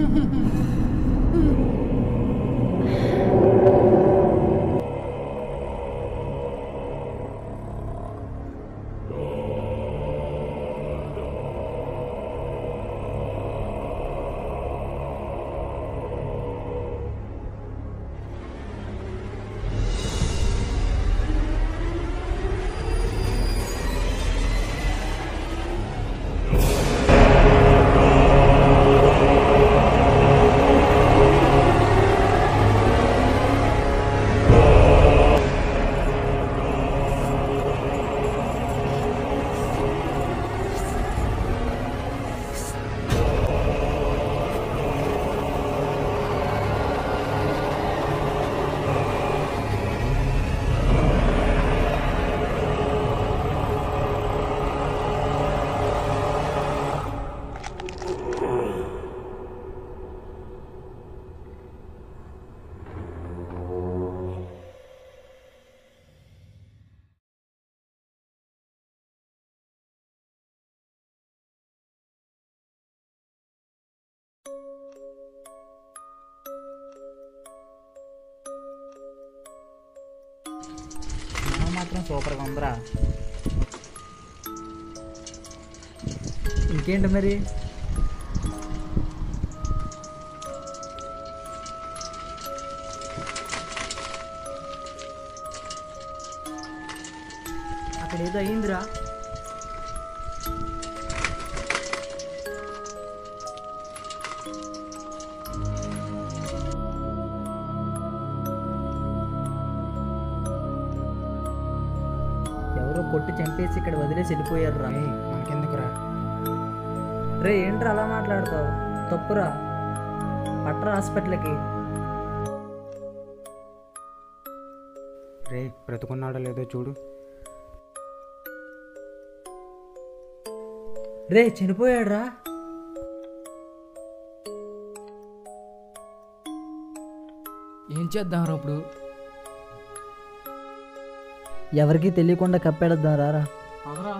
Cinema మాత్రం సూపర్గా ఉందిరా ఇంకేంటి మరి అక్కడ ఏదో అయ్యిందిరా ఎవరో కొట్టి చంపేసి ఇక్కడ వదిలేసి వెళ్ళిపోయారు రా ఏయ్, మనకెందుకురా రే ఏంట్రా అలా మాట్లాడతావు తప్పురా పట్రా హాస్పిటల్కి రే బ్రతుకున్నాడో లేదో చూడు రే చనిపోయాడురా ఏం చేద్దాం ఇప్పుడు ఎవరికి తెలియకుండా కప్పేడద్దాం రారా అవరా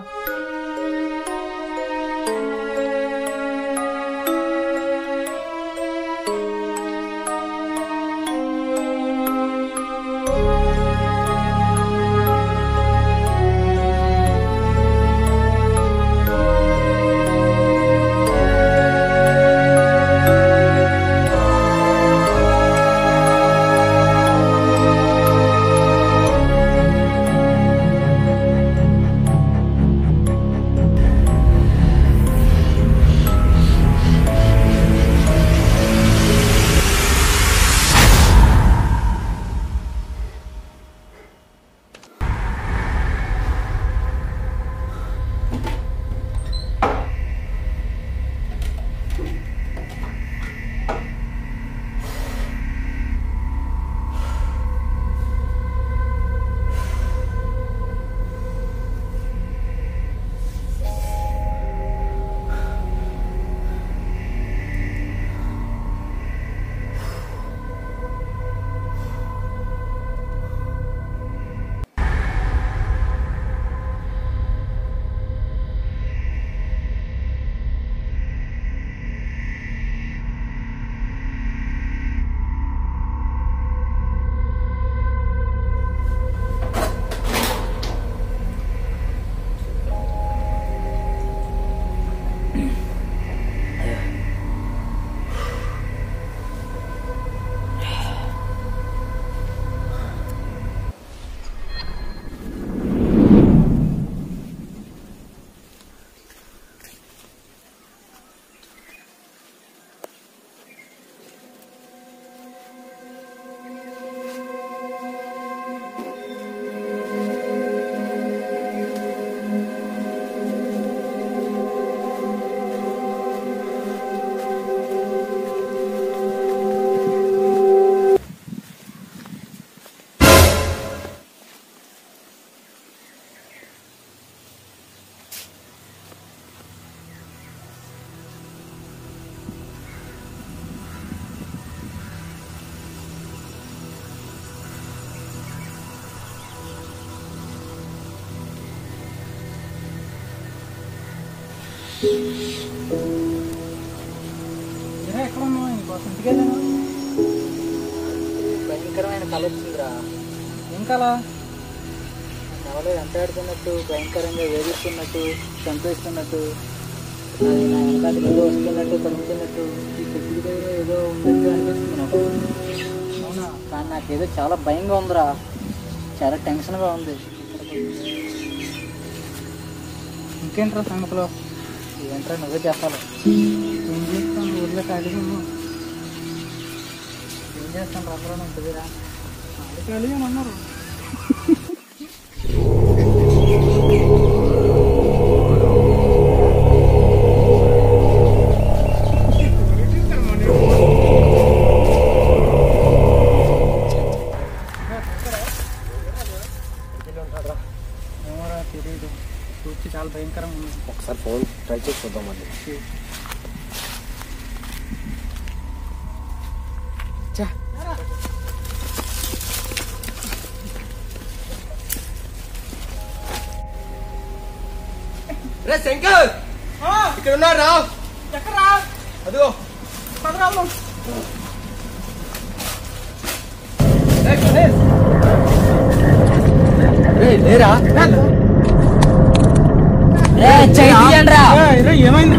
ఎక్కడ ఉన్నావు ఇంటికి వెళ్ళాను భయంకరమైన కళ వచ్చిందిరా ఏం కళ ఎవరో వెంటాడుతున్నట్టు భయంకరంగా వేధిస్తున్నట్టు చంపేస్తున్నట్టు అది నా వెనకాల ఏదో వస్తున్నట్టు తరుగుతున్నట్టు ఈ కొద్ది దగ్గర ఏదో ఉన్నట్టు అనిపిస్తుంది నాకు అవునా కానీ నాకేదో చాలా భయంగా ఉందిరా చాలా టెన్షన్గా ఉంది ఇంకేంట్రా సంగతిలో ఏంట్రా నువ్వే చెప్పాలి ఏం చేస్తాను ఊర్లో ఖాళీగా ఉన్నావు ఏం చేస్తాను అందరూ ఉంటుందిరా ఖాళీగా ఉన్నారు ఏమోరా తెలియదు చూసి చాలా భయంకరంగా ఉంది ఒకసారి ఫోన్ ట్రై చేసి చూద్దాం మళ్ళీ రే శంకర్ ఇక్కడ ఉన్నారు రా అదిగో రే, లేరా ఏమైంది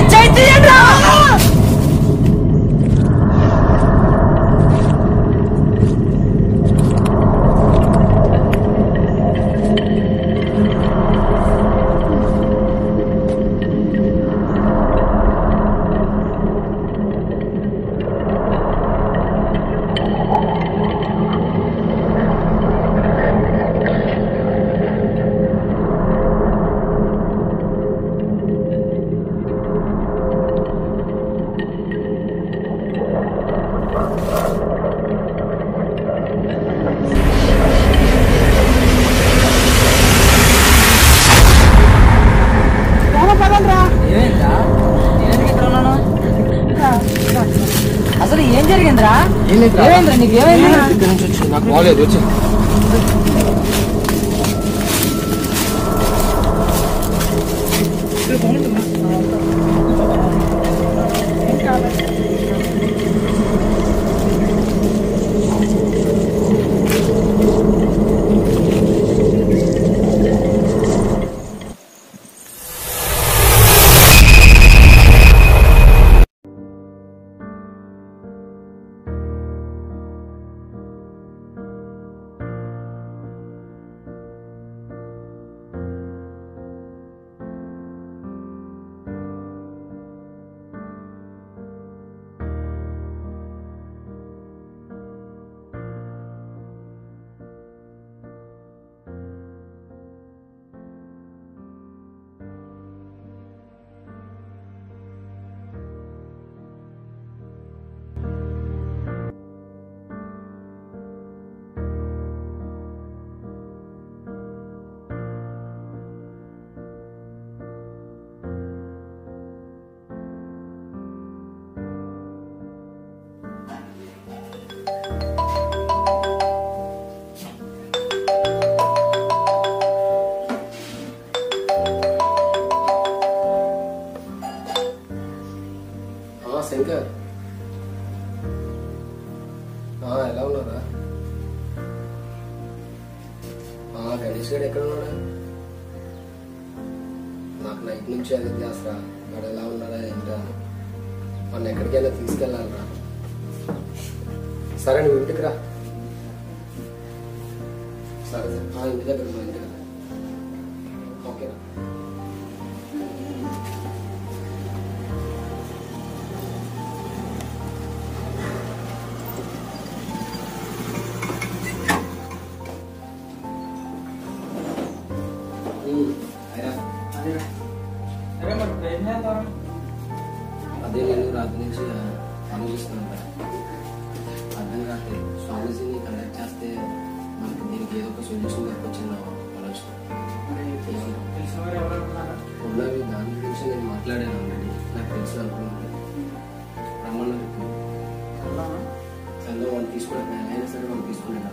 ఏమైందా నేను ఎందుకు ఇక్కడ ఉన్నాను అసలు ఏం జరిగిందిరా ఏం లేదురా. ఏమైందిరా నీకు ఏమైంది ఇక్కడ నుంచి వచ్చి నాకు బాగాలేదు వచ్చి శంకర్ ఆ, ఎలా ఉన్నారా ఆ, గణేష్ గారు ఎక్కడ ఉన్నాడా నాకు నైట్ నుంచి అది ధ్యాసరా వాడు ఎలా ఉన్నాడా ఏంటా మన ఎక్కడికైనా తీసుకెళ్ళాలరా సరే నువ్వు ఇంటికి రా సరే సరే ఆ, ఇంటి దగ్గర మా ఇంటికి రా ఓకేనా ఉమ్, అయ్యా. సరే మరి ఇప్పుడు ఏం చేద్దాం అదే నేను రాత్రి నుంచి ఆలోచిస్తున్నాను అర్థం కావట్లేదు స్వామీజీని కండక్ట్ చేస్తే మనకి దీనికి ఏదో ఒక సొల్యూషన్ దొరకొచ్చింది ఆలోచన తెలిసిన వారు ఎవరు ఉన్నారా ఉన్నవి దాని గురించి నేను మాట్లాడాను ఆల్రెడీ నాకు తెలుసు అనుకున్నాను రమ్మన్నారు ఇప్పుడు వెళ్దామా? అందులో వాళ్ళు తీసుకున్నాను అయినా సరే వాళ్ళు తీసుకున్నాను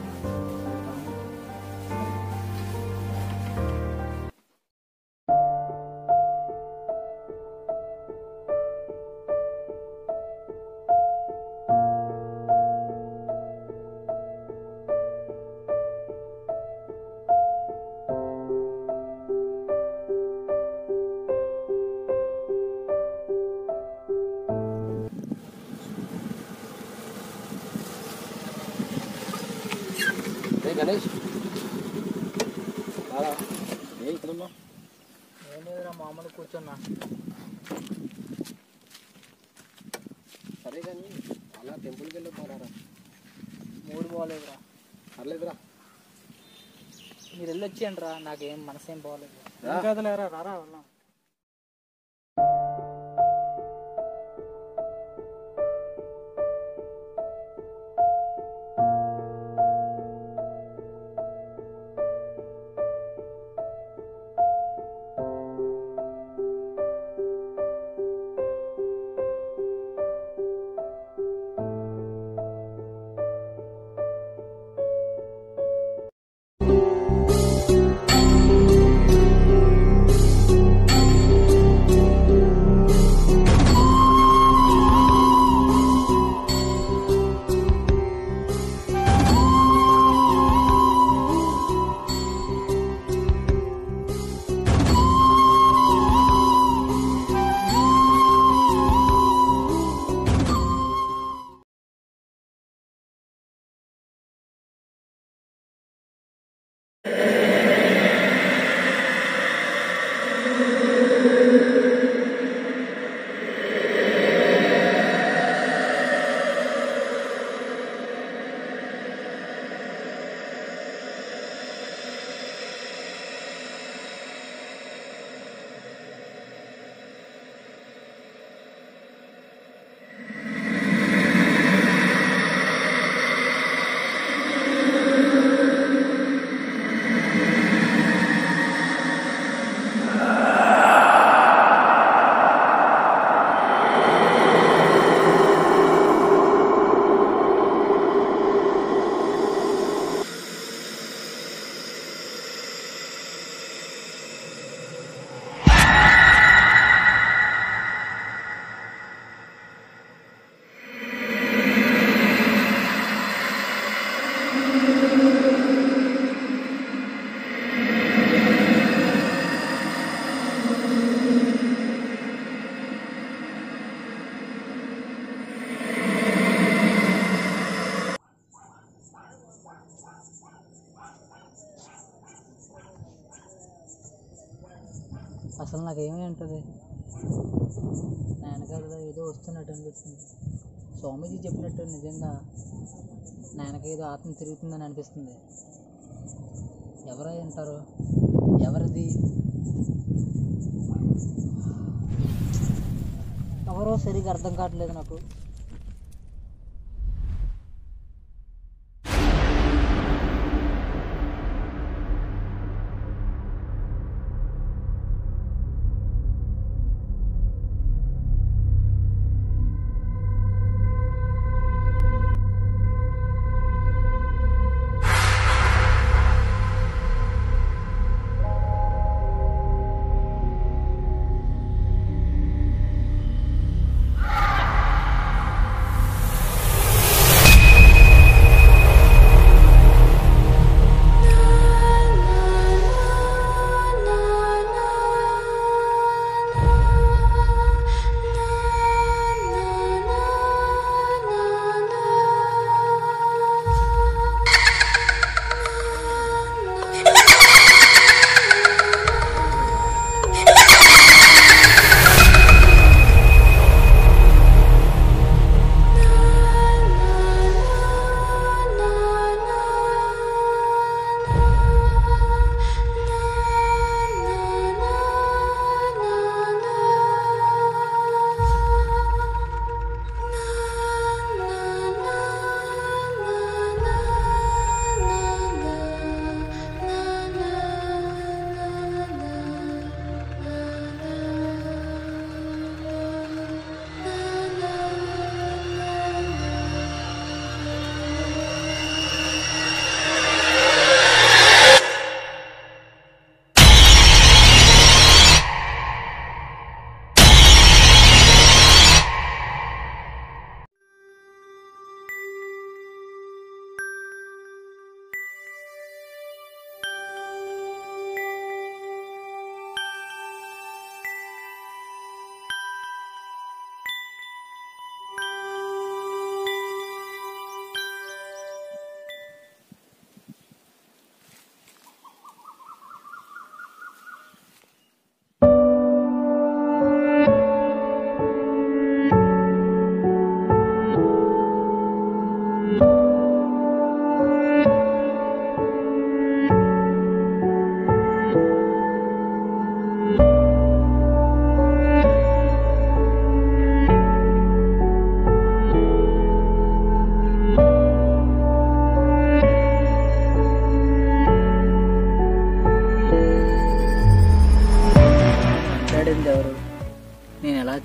గణేష్ రారా ఏ ఇక్కడ ఉన్నావు ఏం లేదురా మామూలు కూర్చున్నా సరే కానీ అలా టెంపుల్కి వెళ్ళి పోరారా మూడు బాగోలేదురా పర్లేదురా మీరు వెళ్ళి వచ్చేయండి రా నాకేం మనసేం బాగోలేదు రా. కదలేరా రారా వెళ్దాం అసలు నాకేమీ ఉంటుంది నా వెనకాల ఏదో వస్తున్నట్టు అనిపిస్తుంది స్వామీజీ చెప్పినట్టు నిజంగా నా వెనక ఏదో ఆత్మ తిరుగుతుందని అనిపిస్తుంది ఎవరై ఉంటారు ఎవరిది ఎవరో సరిగా అర్థం కావట్లేదు నాకు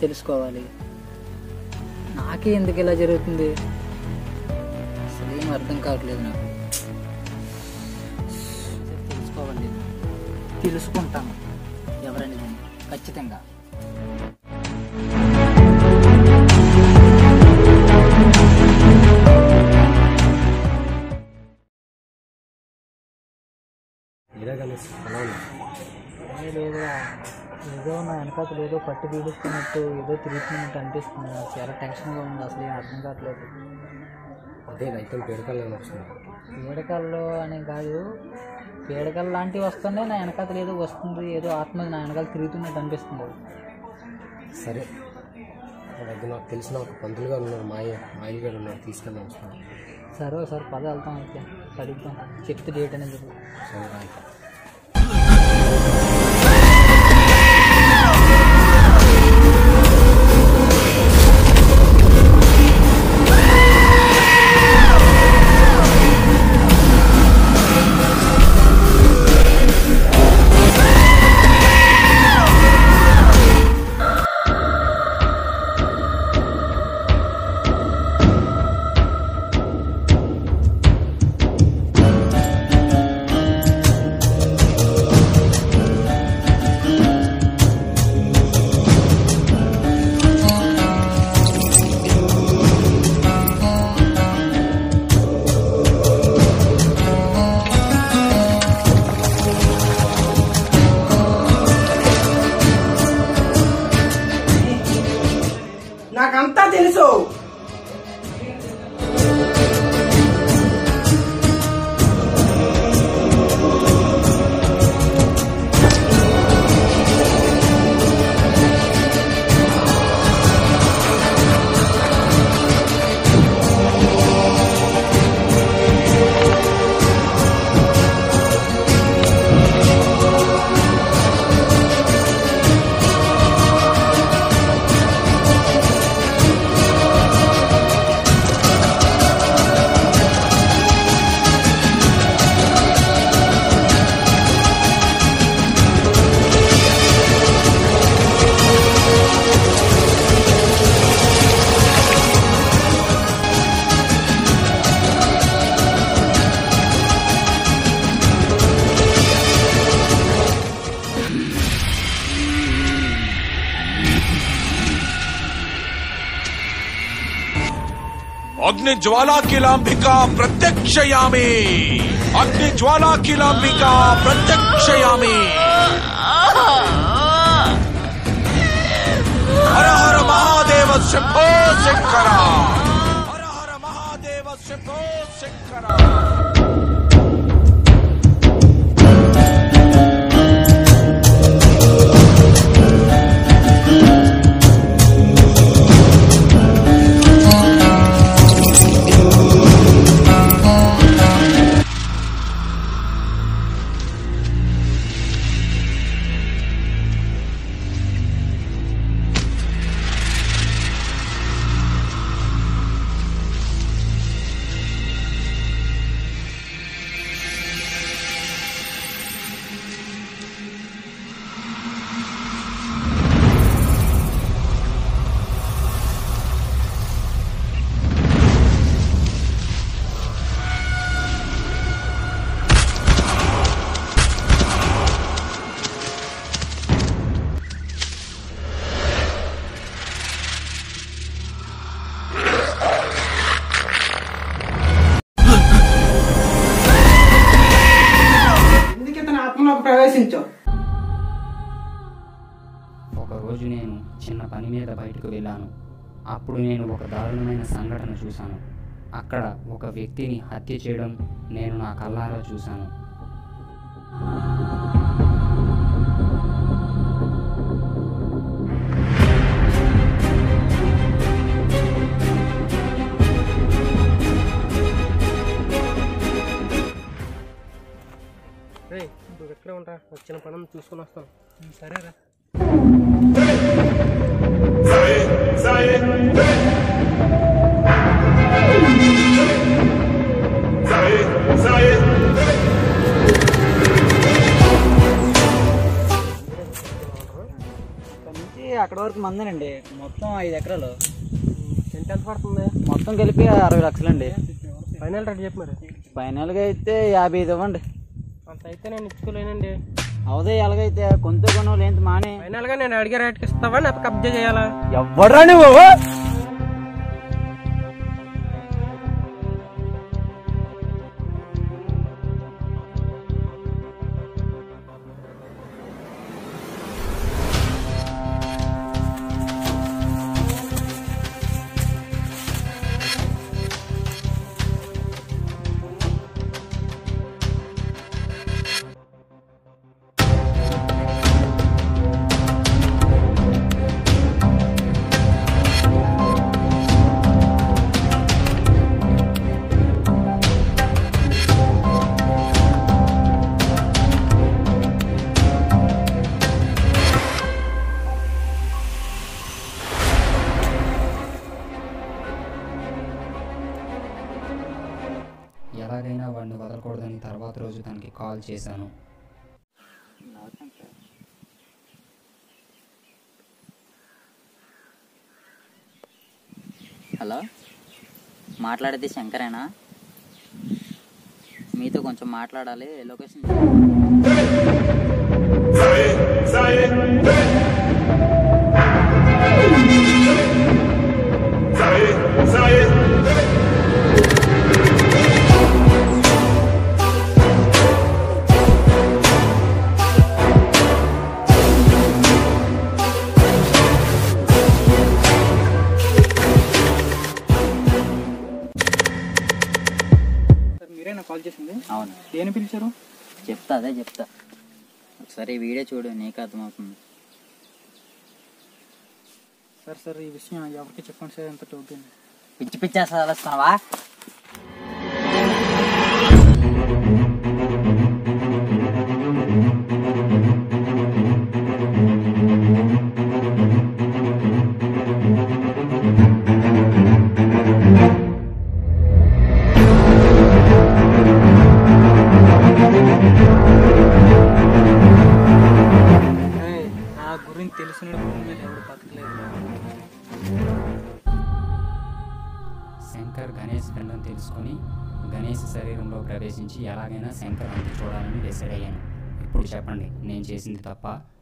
తెలుసుకోవాలి నాకే ఎందుకు ఇలా జరుగుతుంది అసలు ఏం అర్థం కావట్లేదు నాకు తెలుసుకోవాలి తెలుసుకుంటాను ఎవరనేది ఖచ్చితంగా ఇదే కానీ ఎలా ఉంది ఏ లేదురా ఏదో నా వెనకాతలు ఏదో పట్టు పీడిస్తున్నట్టు ఏదో తిరుగుతున్నట్టు అనిపిస్తుంది నాకు చాలా టెన్షన్గా ఉంది అసలు ఏం అర్థం కావట్లేదు అదే రైతం పేరుకల్ నేను వస్తుంది పీడకల్లో అని కాదు పీడకలు లాంటివి వస్తున్నాయి నా వెనకాతలు ఏదో వస్తుంది ఏదో ఆత్మ నా వెనకాల తిరుగుతున్నట్టు అనిపిస్తుంది సరే నా దగ్గర నాకు తెలిసిన ఒక పంతులు గారు ఉన్నారు మాయ మాయిల్ గారు ఉన్నారు తీసుకెళ్దాం వస్తాను సరే ఒకసారి పద వెళ్తాం అయితే అడుగుతాం చెప్తే డేట్ అనేది చెప్పు. సరే రాయిక నాకంతా తెలుసు अग्निज्वालाकिलाम्बिका प्रत्यक्षयामि अग्निज्वालाकिलाम्बिका प्रत्यक्षयामि हर हर महादेव शंभो शंकर हर हर महादेव शंभो शंकर ఎందుకు ఇతను ఆత్మలోకి ప్రవేశించావు ఒకరోజు నేను చిన్న పని మీద బయటకు వెళ్ళాను అప్పుడు నేను ఒక దారుణమైన సంఘటన చూశాను అక్కడ ఒక వ్యక్తిని హత్య చేయడం నేను నా కళ్ళారా చూశాను రే నువ్వు ఎక్కడే ఉంటా వచ్చిన పని చూసుకుని వస్తాను సరేరా ఇక్కడ నుంచి అక్కడ వరకు మందేనండి మొత్తం ఐదు ఎకరాలు ఎంత ఎంత పడుతుంది మొత్తం కలిపి అరవై లక్షలండి ఫైనల్ రేట్ చెప్పు మరి ఫైనల్గా అయితే యాభై ఐదు ఇవ్వండి అంత అయితే నేను ఇచ్చుకోలేనండి అవదే ఎలాగైతే కొంత కొను లేని మానే ఫైనల్ గా నేను అడిగే రేట్కి ఇస్తావా నాకు కబ్జా చేయాలా ఎవడ్రా నువ్వు ఎలాగైనా వాడిని వదలకూడదని తర్వాత రోజు తనకి కాల్ చేశాను హలో మాట్లాడేది శంకరేనా మీతో కొంచెం మాట్లాడాలి లొకేషన్ సార్ మీరేనా కాల్ చేసింది అవును దేని పిలిచారు చెప్తా అదే చెప్తా ఒకసారి ఈ వీడియో చూడు నీకు అర్థమవుతుంది సార్ సార్ ఈ విషయం ఎవరికి చెప్పండి సార్ ఎంత టోకెన్ పిచ్చి పిచ్చి అసలు ఆలోచిస్తున్నావా నా గురించి తెలిసిన భూమి మీద ఎవడు బతకలేదు శంకర్ గణేష్ ఫ్రెండ్ తెలుసుకొని గణేష్ శరీరంలో ప్రవేశించి ఎలాగైనా శంకర్ అంత చూడాలని డిసైడ్ అయ్యాను ఇప్పుడు చెప్పండి నేను చేసింది తప్ప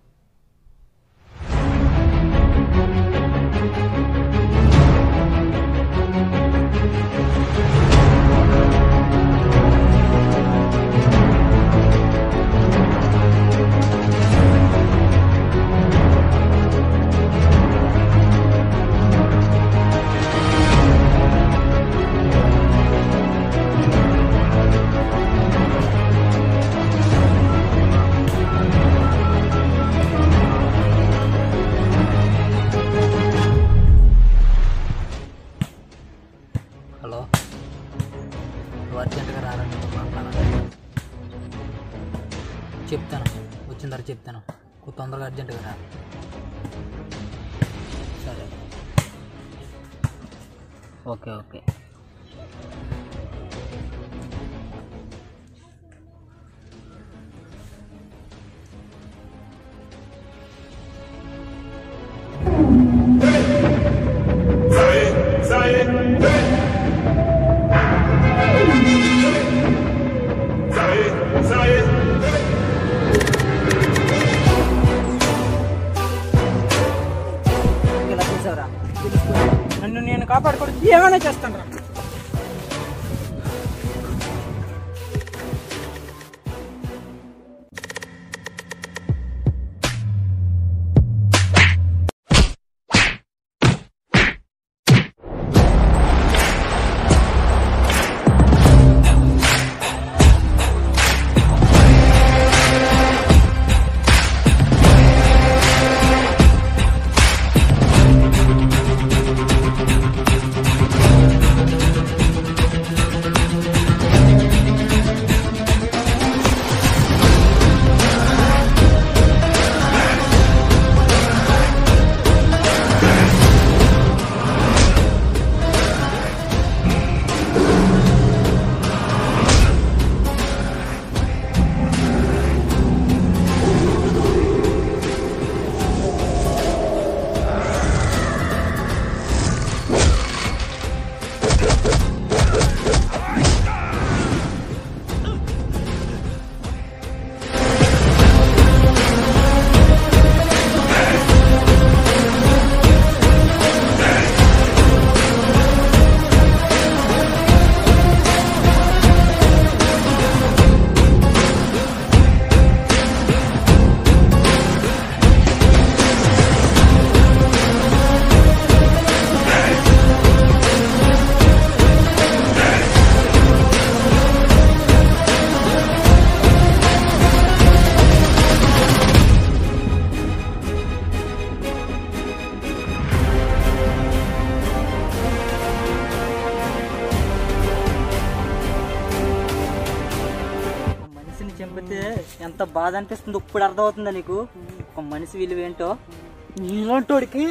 హలో నువ్వు అర్జెంటుగా రారండి మాట్లాడాలి చెప్తాను వచ్చిన తర్వాత చెప్తాను నువ్వు తొందరగా అర్జెంటుగా రా సరే ఓకే ఓకే ఇలా చేసావురా నన్ను నేను కాపాడుకోవడం ఏమైనా చేస్తాను రా Hey! పెడితే ఎంత బాధ అనిపిస్తుందో ఇప్పుడు అర్థమవుతుందా నీకు ఒక మనిషి విలువ ఏంటో నీలాంటోడికి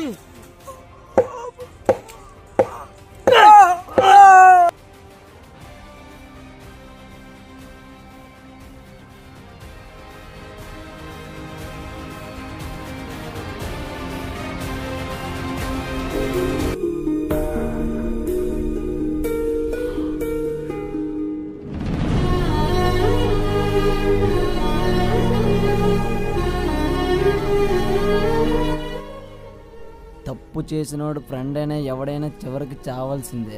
తప్పు చేసినోడు ఫ్రెండ్ అయినా ఎవడైనా చివరికి చావాల్సిందే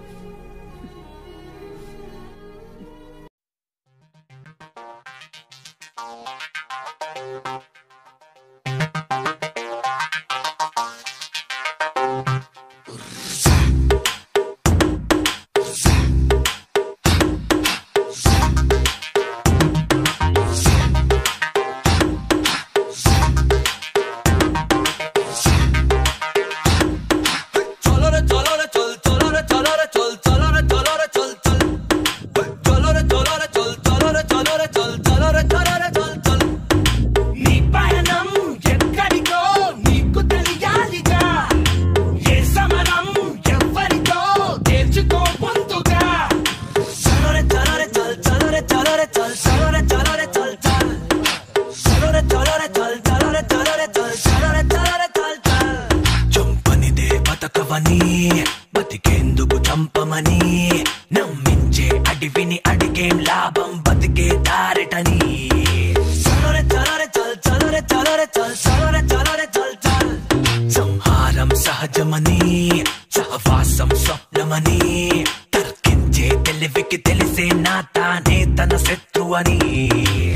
నీ పయనం ఎక్కడికో నీకు తెలియాలిగా ఏ సమరం ఎవరితో తేల్చుకో పొందుగా చలరే చలరే చల్ చలరే చలరే చల్ చలరే చలరే చల్ చల్ చలరే చలరే చల్ చలరే చలరే చల్ చలరే చలరే చల్ చల్ చంపనిదే బతకవని బతికేందుకు చంపమని నమ్మించే అడివిని అడిగేం లాభం బతికే దారిటని చలరే చలరే చల్ చలరే చలరే చల్ చలరే చలరే చల్ చల్ సంహారం సహజమని సహవాసం స్వప్నమని తర్కించే తెలివికి తెలిసే నా తానే తన శత్రువని